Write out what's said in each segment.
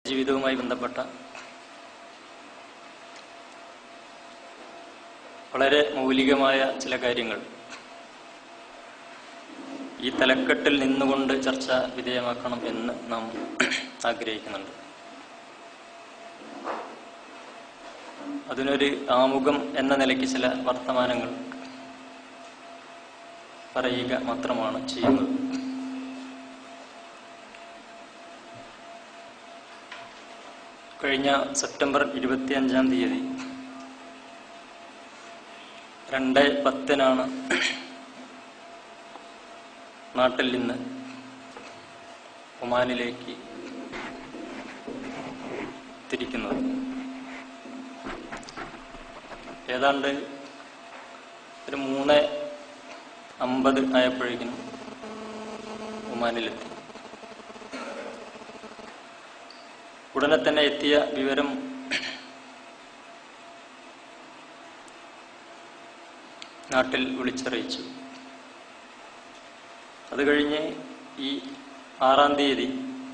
ജീവിതവുമായി ബന്ധപ്പെട്ട വളരെ മൗലികമായ ചില കാര്യങ്ങൾ ഈ തലക്കെട്ടിൽ നിന്നുകൊണ്ട് ചർച്ച വിധേയമാക്കണം എന്ന് നാം ആഗ്രഹിക്കുന്നുണ്ട് അതിനൊരു ആമുഖം എന്ന നിലയ്ക്ക് ചില വർത്തമാനങ്ങൾ പറയുക മാത്രമാണ് ചെയ്യുന്നത് കഴിഞ്ഞ സെപ്റ്റംബർ ഇരുപത്തിയഞ്ചാം തീയതി രണ്ട് പത്തിനാണ് നാട്ടിൽ നിന്ന് ഒമാനിലേക്ക് തിരിക്കുന്നത് ഏതാണ്ട് ഒരു മൂന്ന് അമ്പത് ആയപ്പോഴേക്കിനും ഒമാനിലെത്തി ഉടനെ തന്നെ എത്തിയ വിവരം നാട്ടിൽ വിളിച്ചറിയിച്ചു അത് കഴിഞ്ഞ് ഈ ആറാം തീയതി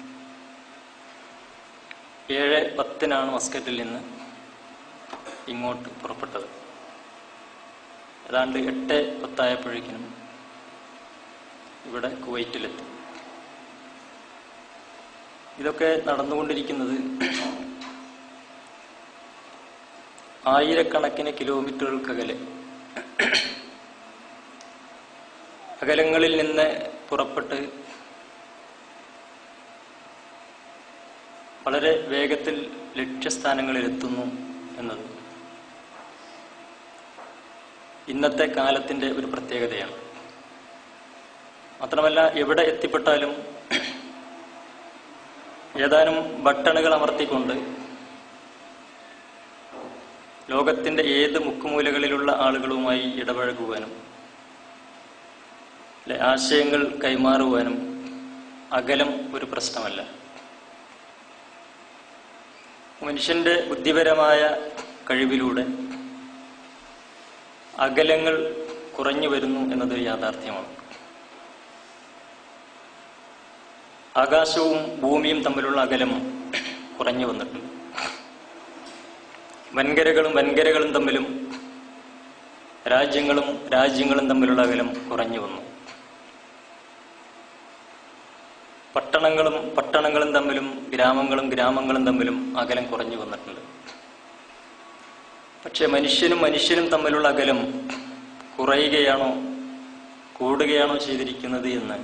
ഏഴ് പത്തിനാണ് മസ്കറ്റിൽ നിന്ന് ഇങ്ങോട്ട് പുറപ്പെട്ടത് ഏതാണ്ട് എട്ട് പത്തായപ്പോഴേക്കിനും ഇവിടെ കുവൈറ്റിലെത്തി ഇതൊക്കെ നടന്നുകൊണ്ടിരിക്കുന്നത് ആയിരക്കണക്കിന് കിലോമീറ്ററുകൾക്കകലെ അകലങ്ങളിൽ നിന്ന് പുറപ്പെട്ട് വളരെ വേഗത്തിൽ ലക്ഷ്യസ്ഥാനങ്ങളിൽ എത്തുന്നു എന്നത് ഇന്നത്തെ കാലത്തിന്റെ ഒരു പ്രത്യേകതയാണ് മാത്രമല്ല എവിടെ എത്തിപ്പെട്ടാലും ഏതാനും ബട്ടണുകൾ അമർത്തിക്കൊണ്ട് ലോകത്തിന്റെ ഏത് മുക്കുമൂലകളിലുള്ള ആളുകളുമായി ഇടപഴകുവാനും അല്ലെ, ആശയങ്ങൾ കൈമാറുവാനും അകലം ഒരു പ്രശ്നമല്ല മനുഷ്യന്റെ ബുദ്ധിപരമായ കഴിവിലൂടെ അകലങ്ങൾ കുറഞ്ഞു വരുന്നു എന്നതൊരു യാഥാർത്ഥ്യമാണ് ആകാശവും ഭൂമിയും തമ്മിലുള്ള അകലം കുറഞ്ഞു വന്നിട്ടുണ്ട് വൻകരകളും വൻകരകളും തമ്മിലും രാജ്യങ്ങളും രാജ്യങ്ങളും തമ്മിലുള്ള അകലം കുറഞ്ഞു വന്നു പട്ടണങ്ങളും പട്ടണങ്ങളും തമ്മിലും ഗ്രാമങ്ങളും ഗ്രാമങ്ങളും തമ്മിലും അകലം കുറഞ്ഞു വന്നിട്ടുണ്ട് പക്ഷെ മനുഷ്യനും മനുഷ്യനും തമ്മിലുള്ള അകലം കുറയുകയാണോ കൂടുകയാണോ ചെയ്തിരിക്കുന്നത് എന്ന്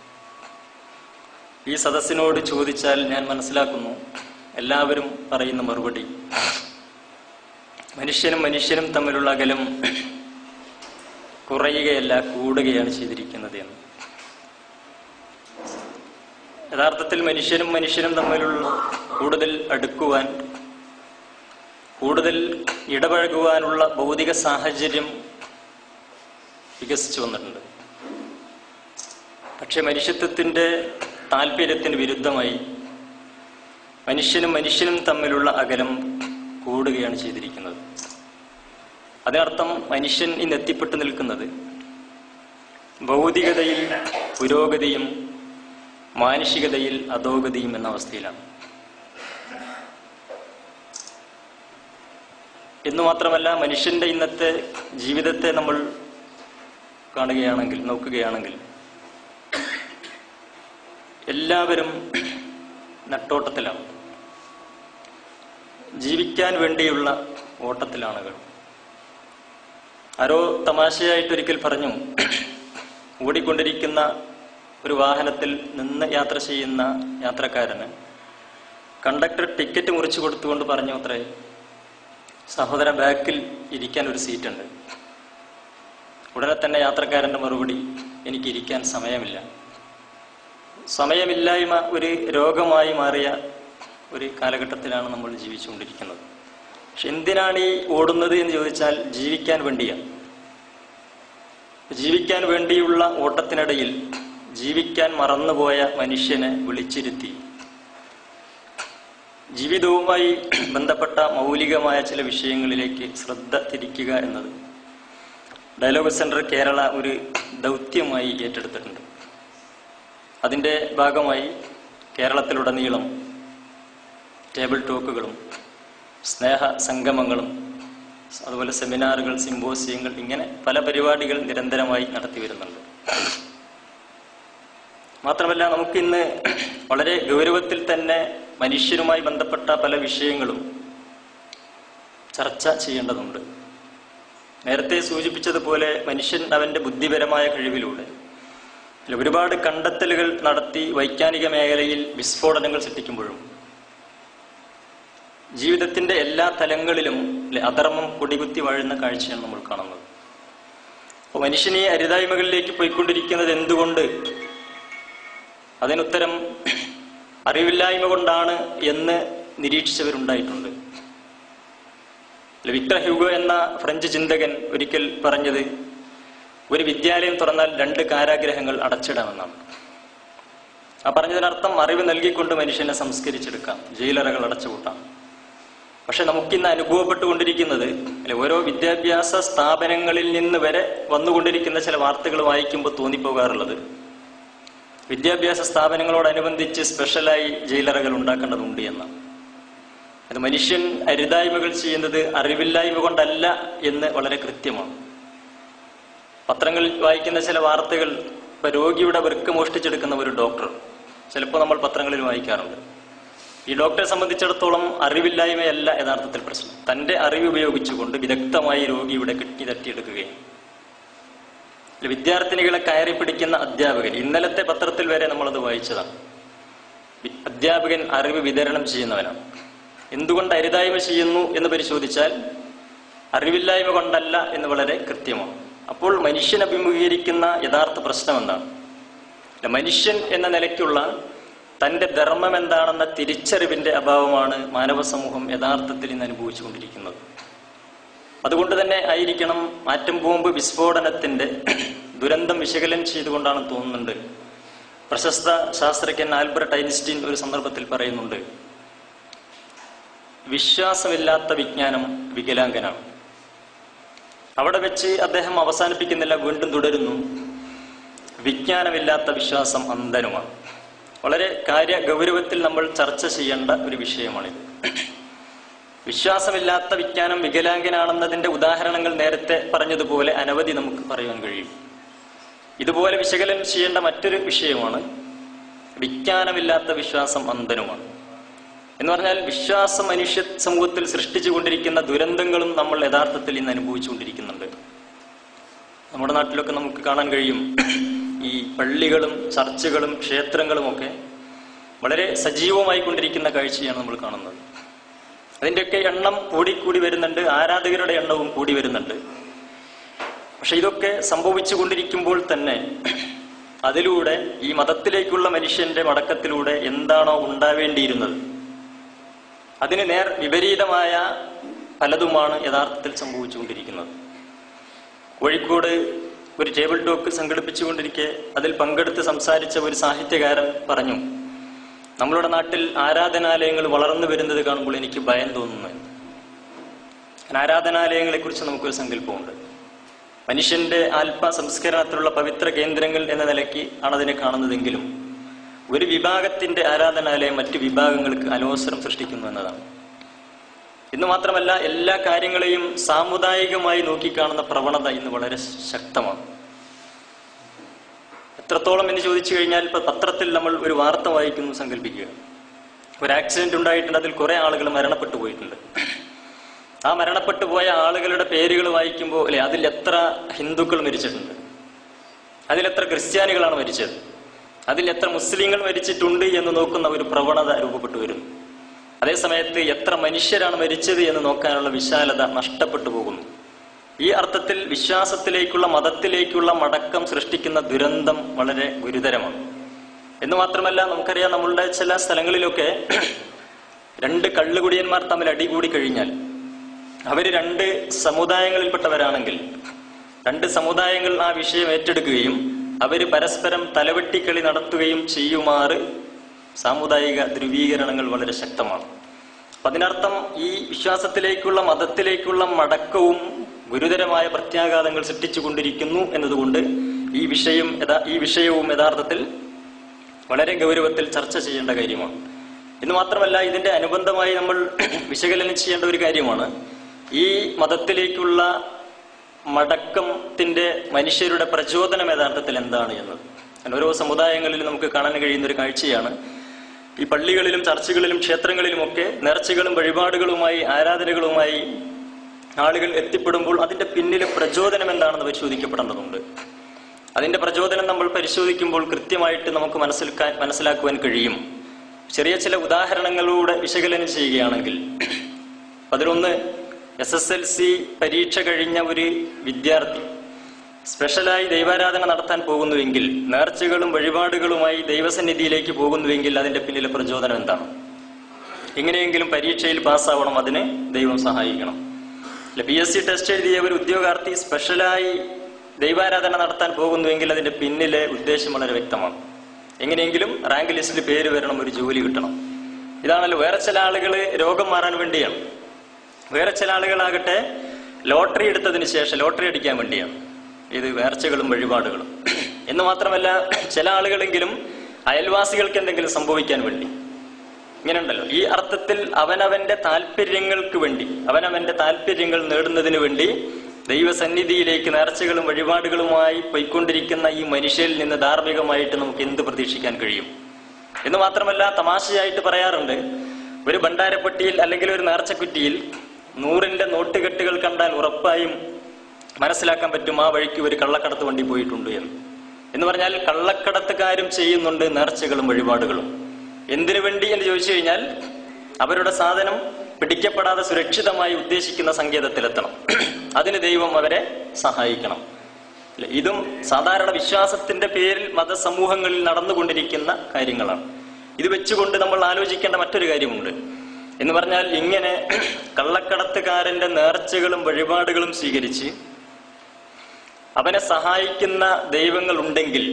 ഈ സദസ്സിനോട് ചോദിച്ചാൽ ഞാൻ മനസ്സിലാക്കുന്നു എല്ലാവരും പറയുന്ന മറുപടി മനുഷ്യനും മനുഷ്യനും തമ്മിലുള്ള അകലം കുറയുകയല്ല കൂടുകയാണ് ചെയ്തിരിക്കുന്നത് എന്ന് യഥാർത്ഥത്തിൽ മനുഷ്യനും മനുഷ്യനും തമ്മിലുള്ള കൂടുതൽ അടുക്കുവാൻ കൂടുതൽ ഇടപഴകുവാനുള്ള ഭൗതിക സാഹചര്യം വികസിച്ചു വന്നിട്ടുണ്ട് പക്ഷെ മനുഷ്യത്വത്തിന്റെ താല്പര്യത്തിന് വിരുദ്ധമായി മനുഷ്യനും മനുഷ്യനും തമ്മിലുള്ള അകലം കൂടുകയാണ് ചെയ്തിരിക്കുന്നത് അതിനർത്ഥം മനുഷ്യൻ ഇന്ന് എത്തിപ്പെട്ടു നിൽക്കുന്നത് ഭൗതികതയിൽ പുരോഗതിയും മാനുഷികതയിൽ അധോഗതിയും എന്ന അവസ്ഥയിലാണ് എന്ന് മാത്രമല്ല മനുഷ്യന്റെ ഇന്നത്തെ ജീവിതത്തെ നമ്മൾ കാണുകയാണെങ്കിൽ നോക്കുകയാണെങ്കിൽ എല്ലാവരും നെട്ടോട്ടത്തിലാണ് ജീവിക്കാൻ വേണ്ടിയുള്ള ഓട്ടത്തിലാണുകൾ ആരോ തമാശയായിട്ടൊരിക്കൽ പറഞ്ഞു ഓടിക്കൊണ്ടിരിക്കുന്ന ഒരു വാഹനത്തിൽ നിന്ന് യാത്ര ചെയ്യുന്ന യാത്രക്കാരന് കണ്ടക്ടർ ടിക്കറ്റ് മുറിച്ചു കൊടുത്തുകൊണ്ട് പറഞ്ഞു അത്രേ സഹോദര ബാക്കിൽ ഇരിക്കാൻ ഒരു സീറ്റുണ്ട് ഉടനെ തന്നെ യാത്രക്കാരന്റെ മറുപടി എനിക്ക് ഇരിക്കാൻ സമയമില്ല സമയമില്ലായ്മ ഒരു രോഗമായി മാറിയ ഒരു കാലഘട്ടത്തിലാണ് നമ്മൾ ജീവിച്ചുകൊണ്ടിരിക്കുന്നത് പക്ഷെ എന്തിനാണ് ഈ ഓടുന്നത് എന്ന് ചോദിച്ചാൽ ജീവിക്കാൻ വേണ്ടിയാണ് ജീവിക്കാൻ വേണ്ടിയുള്ള ഓട്ടത്തിനിടയിൽ ജീവിക്കാൻ മറന്നുപോയ മനുഷ്യനെ വിളിച്ചിരുത്തി ജീവിതവുമായി ബന്ധപ്പെട്ട മൗലികമായ ചില വിഷയങ്ങളിലേക്ക് ശ്രദ്ധ തിരിക്കുക എന്നത് ഡയലോഗ് സെന്റർ കേരള ഒരു ദൗത്യമായി ഏറ്റെടുത്തിട്ടുണ്ട് അതിന്റെ ഭാഗമായി കേരളത്തിലുടനീളം ടേബിൾ ടോക്കുകളും സ്നേഹ സംഗമങ്ങളും അതുപോലെ സെമിനാറുകൾ സിമ്പോസിയങ്ങൾ ഇങ്ങനെ പല പരിപാടികൾ നിരന്തരമായി നടത്തി വരുന്നുണ്ട് മാത്രമല്ല നമുക്കിന്ന് വളരെ ഗൗരവത്തിൽ തന്നെ മനുഷ്യരുമായി ബന്ധപ്പെട്ട പല വിഷയങ്ങളും ചർച്ച ചെയ്യേണ്ടതുണ്ട് നേരത്തെ സൂചിപ്പിച്ചതുപോലെ മനുഷ്യൻ അവന്റെ ബുദ്ധിപരമായ കഴിവിലൂടെ അല്ല, ഒരുപാട് കണ്ടെത്തലുകൾ നടത്തി വൈജ്ഞാനിക മേഖലയിൽ വിസ്ഫോടനങ്ങൾ സൃഷ്ടിക്കുമ്പോഴും ജീവിതത്തിന്റെ എല്ലാ തലങ്ങളിലും അല്ലെ, അധർമ്മം കൊടികുത്തി വാഴുന്ന കാഴ്ചയാണ് നമ്മൾ കാണുന്നത് അപ്പോൾ മനുഷ്യൻ ഈ അരുതായ്മകളിലേക്ക് പോയിക്കൊണ്ടിരിക്കുന്നത് എന്തുകൊണ്ട് അതിനുത്തരം അറിവില്ലായ്മ കൊണ്ടാണ് എന്ന് നിരീക്ഷിച്ചവരുണ്ടായിട്ടുണ്ട് അല്ല, വിക്ടർ ഹ്യൂഗോ എന്ന ഫ്രഞ്ച് ചിന്തകൻ ഒരിക്കൽ പറഞ്ഞത് ഒരു വിദ്യാലയം തുറന്നാൽ രണ്ട് കാരാഗ്രഹങ്ങൾ അടച്ചിടാമെന്നാണ് ആ പറഞ്ഞതിനർത്ഥം അറിവ് നൽകിക്കൊണ്ട് മനുഷ്യനെ സംസ്കരിച്ചെടുക്കാം ജയിലറകൾ അടച്ചുപൂട്ടാം പക്ഷെ നമുക്കിന്ന് അനുഭവപ്പെട്ടുകൊണ്ടിരിക്കുന്നത് അല്ലെ ഓരോ വിദ്യാഭ്യാസ സ്ഥാപനങ്ങളിൽ നിന്ന് വരെ വന്നുകൊണ്ടിരിക്കുന്ന ചില വാർത്തകൾ വായിക്കുമ്പോൾ തോന്നിപ്പോകാറുള്ളത് വിദ്യാഭ്യാസ സ്ഥാപനങ്ങളോടനുബന്ധിച്ച് സ്പെഷ്യലായി ജയിലറകൾ ഉണ്ടാക്കേണ്ടതുണ്ട് എന്നാണ് അത് മനുഷ്യൻ അരുതായ്മകൾ ചെയ്യുന്നത് അറിവില്ലായ്മ കൊണ്ടല്ല എന്ന് വളരെ കൃത്യമാണ് പത്രങ്ങളിൽ വായിക്കുന്ന ചില വാർത്തകൾ ഇപ്പൊ രോഗിയുടെ വൃക്ക മോഷ്ടിച്ചെടുക്കുന്ന ഒരു ഡോക്ടർ ചിലപ്പോൾ നമ്മൾ പത്രങ്ങളിൽ വായിക്കാറുണ്ട് ഈ ഡോക്ടറെ സംബന്ധിച്ചിടത്തോളം അറിവില്ലായ്മയല്ല യഥാർത്ഥത്തിൽ പ്രശ്നം തന്റെ അറിവ് ഉപയോഗിച്ചുകൊണ്ട് വിദഗ്ധമായി രോഗിയുടെ കിഡ്നി തട്ടിയെടുക്കുകയും ഇതിൽ വിദ്യാർത്ഥിനികളെ കയറി പിടിക്കുന്ന അധ്യാപകൻ ഇന്നലത്തെ പത്രത്തിൽ വരെ നമ്മളത് വായിച്ചതാണ് വി- അധ്യാപകൻ അറിവ് വിതരണം ചെയ്യുന്നവനാണ് എന്തുകൊണ്ട് അരുതായ്മ ചെയ്യുന്നു എന്ന് പരിശോധിച്ചാൽ അറിവില്ലായ്മ കൊണ്ടല്ല എന്ന് വളരെ കൃത്യമാണ് അപ്പോൾ മനുഷ്യൻ അഭിമുഖീകരിക്കുന്ന യഥാർത്ഥ പ്രശ്നം എന്താണ് അല്ല, മനുഷ്യൻ എന്ന നിലയ്ക്കുള്ള തന്റെ ധർമ്മം എന്താണെന്ന തിരിച്ചറിവിന്റെ അഭാവമാണ് മാനവ സമൂഹം യഥാർത്ഥത്തിൽ ഇന്ന് അനുഭവിച്ചുകൊണ്ടിരിക്കുന്നത് അതുകൊണ്ട് തന്നെ ആയിരിക്കണം ആറ്റം ബോംബ് വിസ്ഫോടനത്തിന്റെ ദുരന്തം വിശകലനം ചെയ്തുകൊണ്ടാണ് തോന്നുന്നുണ്ട് പ്രശസ്ത ശാസ്ത്രജ്ഞൻ ആൽബർട്ട് ഐൻസ്റ്റീൻ ഒരു സന്ദർഭത്തിൽ പറയുന്നുണ്ട് വിശ്വാസമില്ലാത്ത വിജ്ഞാനം വികലാംഗനാണ് അവിടെ വെച്ച് അദ്ദേഹം അവസാനിപ്പിക്കുന്നില്ല വീണ്ടും തുടരുന്നു വിജ്ഞാനമില്ലാത്ത വിശ്വാസം അന്ധനുമാണ് വളരെ കാര്യ ഗൗരവത്തിൽ നമ്മൾ ചർച്ച ചെയ്യേണ്ട ഒരു വിഷയമാണിത് വിശ്വാസമില്ലാത്ത വിജ്ഞാനം വികലാംഗനാണെന്നതിന്റെ ഉദാഹരണങ്ങൾ നേരത്തെ പറഞ്ഞതുപോലെ അനവധി നമുക്ക് പറയാൻ കഴിയും ഇതുപോലെ വിശകലനം ചെയ്യേണ്ട മറ്റൊരു വിഷയമാണ് വിജ്ഞാനമില്ലാത്ത വിശ്വാസം അന്ധനുമാണ് എന്ന് പറഞ്ഞാൽ വിശ്വാസം മനുഷ്യ സമൂഹത്തിൽ സൃഷ്ടിച്ചുകൊണ്ടിരിക്കുന്ന ദുരന്തങ്ങളും നമ്മൾ യഥാർത്ഥത്തിൽ ഇന്ന് അനുഭവിച്ചുകൊണ്ടിരിക്കുന്നുണ്ട് നമ്മുടെ നാട്ടിലൊക്കെ നമുക്ക് കാണാൻ കഴിയും ഈ പള്ളികളും ചർച്ചുകളും ക്ഷേത്രങ്ങളും ഒക്കെ വളരെ സജീവമായി കൊണ്ടിരിക്കുന്ന കാഴ്ചയാണ് നമ്മൾ കാണുന്നത് അതിൻ്റെയൊക്കെ എണ്ണം കൂടിക്കൂടി വരുന്നുണ്ട് ആരാധകരുടെ എണ്ണവും കൂടി വരുന്നുണ്ട് പക്ഷെ ഇതൊക്കെ സംഭവിച്ചു കൊണ്ടിരിക്കുമ്പോൾ തന്നെ അതിലൂടെ ഈ മതത്തിലേക്കുള്ള മനുഷ്യന്റെ മടക്കത്തിലൂടെ എന്താണോ ഉണ്ടാവേണ്ടിയിരുന്നത് അതിന് നേർ വിപരീതമായ പലതുമാണ് യഥാർത്ഥത്തിൽ സംഭവിച്ചുകൊണ്ടിരിക്കുന്നത് കോഴിക്കോട് ഒരു ടേബിൾ ടോക്ക് സംഘടിപ്പിച്ചുകൊണ്ടിരിക്കെ അതിൽ പങ്കെടുത്ത് സംസാരിച്ച ഒരു സാഹിത്യകാരൻ പറഞ്ഞു നമ്മളുടെ നാട്ടിൽ ആരാധനാലയങ്ങൾ വളർന്നു വരുന്നത് കാണുമ്പോൾ എനിക്ക് ഭയം തോന്നുന്നു എന്ന്. കാരണം ആരാധനാലയങ്ങളെ കുറിച്ച് നമുക്കൊരു സങ്കല്പമുണ്ട് മനുഷ്യന്റെ ആത്മ സംസ്കരണത്തിലുള്ള പവിത്ര കേന്ദ്രങ്ങൾ എന്ന നിലയ്ക്ക് ആണ് അതിനെ കാണുന്നതെങ്കിലും ഒരു വിഭാഗത്തിന്റെ ആരാധനാലയം മറ്റു വിഭാഗങ്ങൾക്ക് അലോസരം സൃഷ്ടിക്കുന്നു എന്നതാണ് ഇന്ന് മാത്രമല്ല എല്ലാ കാര്യങ്ങളെയും സാമുദായികമായി നോക്കിക്കാണുന്ന പ്രവണത ഇന്ന് വളരെ ശക്തമാണ് എത്രത്തോളം എന്ന് ചോദിച്ചു കഴിഞ്ഞാൽ ഇപ്പൊ പത്രത്തിൽ നമ്മൾ ഒരു വാർത്ത വായിക്കുന്നു സങ്കല്പിക്കുക ഒരു ആക്സിഡന്റ് ഉണ്ടായിട്ടുണ്ട് അതിൽ കുറെ ആളുകൾ മരണപ്പെട്ടു പോയിട്ടുണ്ട് ആ മരണപ്പെട്ടു പോയ ആളുകളുടെ പേരുകൾ വായിക്കുമ്പോൾ അല്ലെ അതിൽ എത്ര ഹിന്ദുക്കൾ മരിച്ചിട്ടുണ്ട് അതിലെത്ര ക്രിസ്ത്യാനികളാണ് മരിച്ചത് അതിൽ എത്ര മുസ്ലിങ്ങൾ മരിച്ചിട്ടുണ്ട് എന്ന് നോക്കുന്ന ഒരു പ്രവണത രൂപപ്പെട്ടു വരുന്നു അതേസമയത്ത് എത്ര മനുഷ്യരാണ് മരിച്ചത് എന്ന് നോക്കാനുള്ള വിശാലത നഷ്ടപ്പെട്ടു പോകുന്നു ഈ അർത്ഥത്തിൽ വിശ്വാസത്തിലേക്കുള്ള മതത്തിലേക്കുള്ള മടക്കം സൃഷ്ടിക്കുന്ന ദുരന്തം വളരെ ഗുരുതരമാണ് എന്ന് മാത്രമല്ല നമുക്കറിയാം നമ്മളുടെ ചില സ്ഥലങ്ങളിലൊക്കെ രണ്ട് കള്ളുകുടിയന്മാർ തമ്മിൽ അടികൂടി കഴിഞ്ഞാൽ അവര് രണ്ട് സമുദായങ്ങളിൽപ്പെട്ടവരാണെങ്കിൽ രണ്ട് സമുദായങ്ങൾ ആ വിഷയം ഏറ്റെടുക്കുകയും അവര് പരസ്പരം തലവെട്ടിക്കളി നടത്തുകയും ചെയ്യുമാറ് സാമുദായിക ധ്രുവീകരണങ്ങൾ വളരെ ശക്തമാണ് അപ്പൊ അതിനർത്ഥം ഈ വിശ്വാസത്തിലേക്കുള്ള മതത്തിലേക്കുള്ള മടക്കവും ഗുരുതരമായ പ്രത്യാഘാതങ്ങൾ സൃഷ്ടിച്ചുകൊണ്ടിരിക്കുന്നു എന്നതുകൊണ്ട് ഈ വിഷയം യഥാ- ഈ വിഷയവും യഥാർത്ഥത്തിൽ വളരെ ഗൗരവത്തിൽ ചർച്ച ചെയ്യേണ്ട കാര്യമാണ് എന്ന് മാത്രമല്ല ഇതിന്റെ അനുബന്ധമായി നമ്മൾ വിശകലനം ചെയ്യേണ്ട ഒരു കാര്യമാണ് ഈ മതത്തിലേക്കുള്ള മടക്കത്തിന്റെ മനുഷ്യരുടെ പ്രചോദനം യഥാർത്ഥത്തിൽ എന്താണ് എന്നത് കാരണം ഓരോ സമുദായങ്ങളിലും നമുക്ക് കാണാൻ കഴിയുന്ന ഒരു കാഴ്ചയാണ് ഈ പള്ളികളിലും ചർച്ചുകളിലും ക്ഷേത്രങ്ങളിലുമൊക്കെ നേർച്ചകളും വഴിപാടുകളുമായി ആരാധനകളുമായി ആളുകൾ എത്തിപ്പെടുമ്പോൾ അതിന്റെ പിന്നിലെ പ്രചോദനം എന്താണെന്ന് പരിശോധിക്കപ്പെടേണ്ടതുണ്ട് അതിന്റെ പ്രചോദനം നമ്മൾ പരിശോധിക്കുമ്പോൾ കൃത്യമായിട്ട് നമുക്ക് മനസ്സിലാക്കാൻ മനസ്സിലാക്കുവാൻ കഴിയും ചെറിയ ചില ഉദാഹരണങ്ങളിലൂടെ വിശകലനം ചെയ്യുകയാണെങ്കിൽ അതിലൊന്ന് എസ് എസ് എൽ സി പരീക്ഷ കഴിഞ്ഞ ഒരു വിദ്യാർത്ഥി സ്പെഷ്യലായി ദൈവാരാധന നടത്താൻ പോകുന്നുവെങ്കിൽ നേർച്ചകളും വഴിപാടുകളുമായി ദൈവസന്നിധിയിലേക്ക് പോകുന്നുവെങ്കിൽ അതിന്റെ പിന്നിലെ പ്രചോദനം എന്താണ് എങ്ങനെയെങ്കിലും പരീക്ഷയിൽ പാസ്സാവണം അതിന് ദൈവം സഹായിക്കണം പി എസ് സി ടെസ്റ്റ് എഴുതിയ ഒരു ഉദ്യോഗാർത്ഥി സ്പെഷ്യലായി ദൈവാരാധന നടത്താൻ പോകുന്നുവെങ്കിൽ അതിന്റെ പിന്നിലെ ഉദ്ദേശം വളരെ വ്യക്തമാണ് എങ്ങനെയെങ്കിലും റാങ്ക് ലിസ്റ്റിൽ പേര് വരണം ഒരു ജോലി കിട്ടണം ഇതാണല്ലോ വേറെ ചില ആളുകൾ രോഗം മാറാൻ വേണ്ടിയാണ് വേറെ ചില ആളുകളാകട്ടെ ലോട്ടറി എടുത്തതിന് ശേഷം ലോട്ടറി അടിക്കാൻ വേണ്ടിയാണ് ഇത് നേർച്ചകളും വഴിപാടുകളും എന്ന് മാത്രമല്ല ചില ആളുകളെങ്കിലും അയൽവാസികൾക്ക് എന്തെങ്കിലും സംഭവിക്കാൻ വേണ്ടി ഇങ്ങനെയുണ്ടല്ലോ ഈ അർത്ഥത്തിൽ അവനവന്റെ താല്പര്യങ്ങൾക്ക് വേണ്ടി അവനവന്റെ താല്പര്യങ്ങൾ നേടുന്നതിന് വേണ്ടി ദൈവസന്നിധിയിലേക്ക് നേർച്ചകളും വഴിപാടുകളുമായി പോയിക്കൊണ്ടിരിക്കുന്ന ഈ മനുഷ്യരിൽ നിന്ന് ധാർമ്മികമായിട്ട് നമുക്ക് എന്ത് പ്രതീക്ഷിക്കാൻ കഴിയും എന്ന് മാത്രമല്ല തമാശയായിട്ട് പറയാറുണ്ട് ഒരു ഭണ്ഡാരപ്പെട്ടിയിൽ അല്ലെങ്കിൽ ഒരു നേർച്ചക്കുറ്റിയിൽ നൂറിന്റെ നോട്ടുകെട്ടുകൾ കണ്ടാൽ ഉറപ്പായും മനസ്സിലാക്കാൻ പറ്റും ആ വഴിക്ക് ഒരു കള്ളക്കടത്ത് വണ്ടി പോയിട്ടുണ്ട് എന്ന് എന്ന് പറഞ്ഞാൽ കള്ളക്കടത്തുകാരും ചെയ്യുന്നുണ്ട് നേർച്ചകളും വഴിപാടുകളും എന്തിനു വേണ്ടി എന്ന് ചോദിച്ചു കഴിഞ്ഞാൽ അവരുടെ സാധനം പിടിക്കപ്പെടാതെ സുരക്ഷിതമായി ഉദ്ദേശിക്കുന്ന സങ്കേതത്തിലെത്തണം അതിന് ദൈവം അവരെ സഹായിക്കണം ഇല്ലേ? ഇതും സാധാരണ വിശ്വാസത്തിന്റെ പേരിൽ മതസമൂഹങ്ങളിൽ നടന്നുകൊണ്ടിരിക്കുന്ന കാര്യങ്ങളാണ് ഇത് വെച്ചുകൊണ്ട് നമ്മൾ ആലോചിക്കേണ്ട മറ്റൊരു കാര്യമുണ്ട് എന്ന് പറഞ്ഞാൽ ഇങ്ങനെ കള്ളക്കടത്തുകാരന്റെ നേർച്ചകളും വഴിപാടുകളും സ്വീകരിച്ച് അവനെ സഹായിക്കുന്ന ദൈവങ്ങൾ ഉണ്ടെങ്കിൽ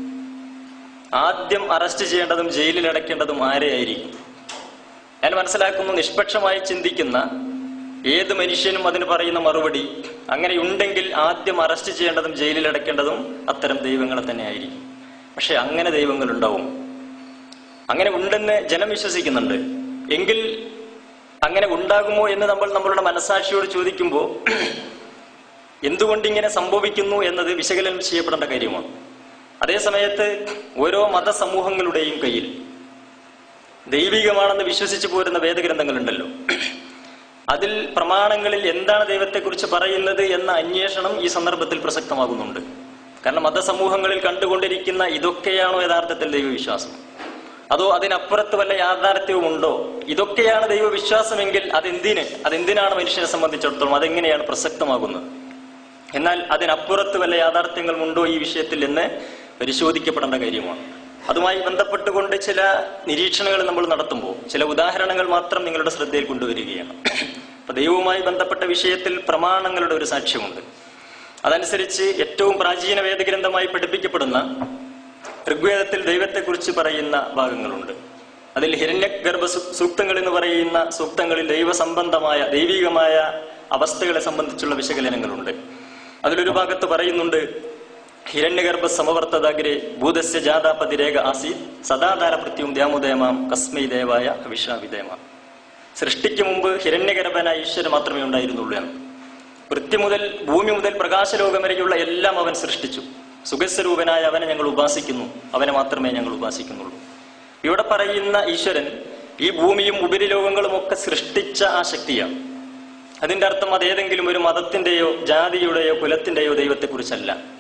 ആദ്യം അറസ്റ്റ് ചെയ്യേണ്ടതും ജയിലിൽ അടയ്ക്കേണ്ടതും ആരെയായിരിക്കും ഞാൻ മനസ്സിലാക്കുന്നു നിഷ്പക്ഷമായി ചിന്തിക്കുന്ന ഏത് മനുഷ്യനും അതിന് പറയുന്ന മറുപടി അങ്ങനെ ഉണ്ടെങ്കിൽ ആദ്യം അറസ്റ്റ് ചെയ്യേണ്ടതും ജയിലിൽ അടയ്ക്കേണ്ടതും അത്തരം ദൈവങ്ങളെ തന്നെ ആയിരിക്കും പക്ഷെ അങ്ങനെ ദൈവങ്ങൾ ഉണ്ടാവും അങ്ങനെ ഉണ്ടെന്ന് ജനം വിശ്വസിക്കുന്നുണ്ട് എങ്കിൽ അങ്ങനെ ഉണ്ടാകുമോ എന്ന് നമ്മൾ നമ്മളുടെ മനസാക്ഷിയോട് ചോദിക്കുമ്പോൾ എന്തുകൊണ്ട് ഇങ്ങനെ സംഭവിക്കുന്നു എന്നത് വിശകലനം ചെയ്യപ്പെടേണ്ട കാര്യമാണ് അതേ സമയത്ത് ഓരോ മതസമൂഹങ്ങളുടെയും കയ്യിൽ ദൈവികമാണെന്ന് വിശ്വസിച്ചു പോരുന്ന വേദഗ്രന്ഥങ്ങളുണ്ടല്ലോ അതിൽ പ്രമാണങ്ങളിൽ എന്താണ് ദൈവത്തെക്കുറിച്ച് പറയുന്നത് എന്ന അന്വേഷണം ഈ സന്ദർഭത്തിൽ പ്രസക്തമാകുന്നുണ്ട് കാരണം മതസമൂഹങ്ങളിൽ കണ്ടുകൊണ്ടിരിക്കുന്ന ഇതൊക്കെയാണോ യഥാർത്ഥത്തിൽ ദൈവവിശ്വാസം അതോ അതിനപ്പുറത്ത് വല്ല യാഥാർത്ഥ്യവുമുണ്ടോ ഇതൊക്കെയാണ് ദൈവവിശ്വാസമെങ്കിൽ അതെന്തിന് അതെന്തിനാണ് മനുഷ്യനെ സംബന്ധിച്ചിടത്തോളം അതെങ്ങനെയാണ് പ്രസക്തമാകുന്നത് എന്നാൽ അതിനപ്പുറത്ത് വല്ല യാഥാർത്ഥ്യങ്ങളുമുണ്ടോ ഈ വിഷയത്തിൽ എന്ന് പരിശോധിക്കപ്പെടേണ്ട കാര്യമാണ് അതുമായി ബന്ധപ്പെട്ടുകൊണ്ട് ചില നിരീക്ഷണങ്ങൾ നമ്മൾ നടത്തുമ്പോൾ ചില ഉദാഹരണങ്ങൾ മാത്രം നിങ്ങളുടെ ശ്രദ്ധയിൽ കൊണ്ടുവരികയാണ് അപ്പൊ ദൈവവുമായി ബന്ധപ്പെട്ട വിഷയത്തിൽ പ്രമാണങ്ങളുടെ ഒരു സാക്ഷ്യമുണ്ട് അതനുസരിച്ച് ഏറ്റവും പ്രാചീന വേദഗ്രന്ഥമായി പഠിപ്പിക്കപ്പെടുന്ന ഋഗ്വേദത്തിൽ ദൈവത്തെക്കുറിച്ച് പറയുന്ന ഭാഗങ്ങളുണ്ട് അതിൽ ഹിരണ്യഗർഭ സൂ- സൂക്തങ്ങൾ എന്ന് പറയുന്ന സൂക്തങ്ങളിൽ ദൈവസംബന്ധമായ ദൈവികമായ അവസ്ഥകളെ സംബന്ധിച്ചുള്ള വിശകലനങ്ങളുണ്ട് അതിലൊരു ഭാഗത്ത് പറയുന്നുണ്ട് ഹിരണ്യഗർഭ സമവർത്തദാഗ്രെ ഭൂതസ്യ ജാതാപതിരേഖ ആസി സദാധാര പ്രത്യം ദ്യാമുദയമാം കസ്മൈ ദേവായ വിഷാവിദേമാം സൃഷ്ടിക്ക് മുമ്പ് ഹിരണ്യഗർഭനായ ഈശ്വരൻ മാത്രമേ ഉണ്ടായിരുന്നുള്ളൂ എന്ന് പൃഥ്വി മുതൽ ഭൂമി മുതൽ പ്രകാശലോകം വരെയുള്ള എല്ലാം അവൻ സൃഷ്ടിച്ചു സുഖസ്വരൂപനായ അവനെ ഞങ്ങൾ ഉപാസിക്കുന്നു അവനെ മാത്രമേ ഞങ്ങൾ ഉപാസിക്കുന്നുള്ളൂ ഇവിടെ പറയുന്ന ഈശ്വരൻ ഈ ഭൂമിയും ഉപരിലോകങ്ങളും ഒക്കെ സൃഷ്ടിച്ച ആ ശക്തിയാണ് അതിന്റെ അർത്ഥം അത് ഏതെങ്കിലും ഒരു മതത്തിന്റെയോ ജാതിയുടെയോ കുലത്തിന്റെയോ ദൈവത്തെക്കുറിച്ചല്ല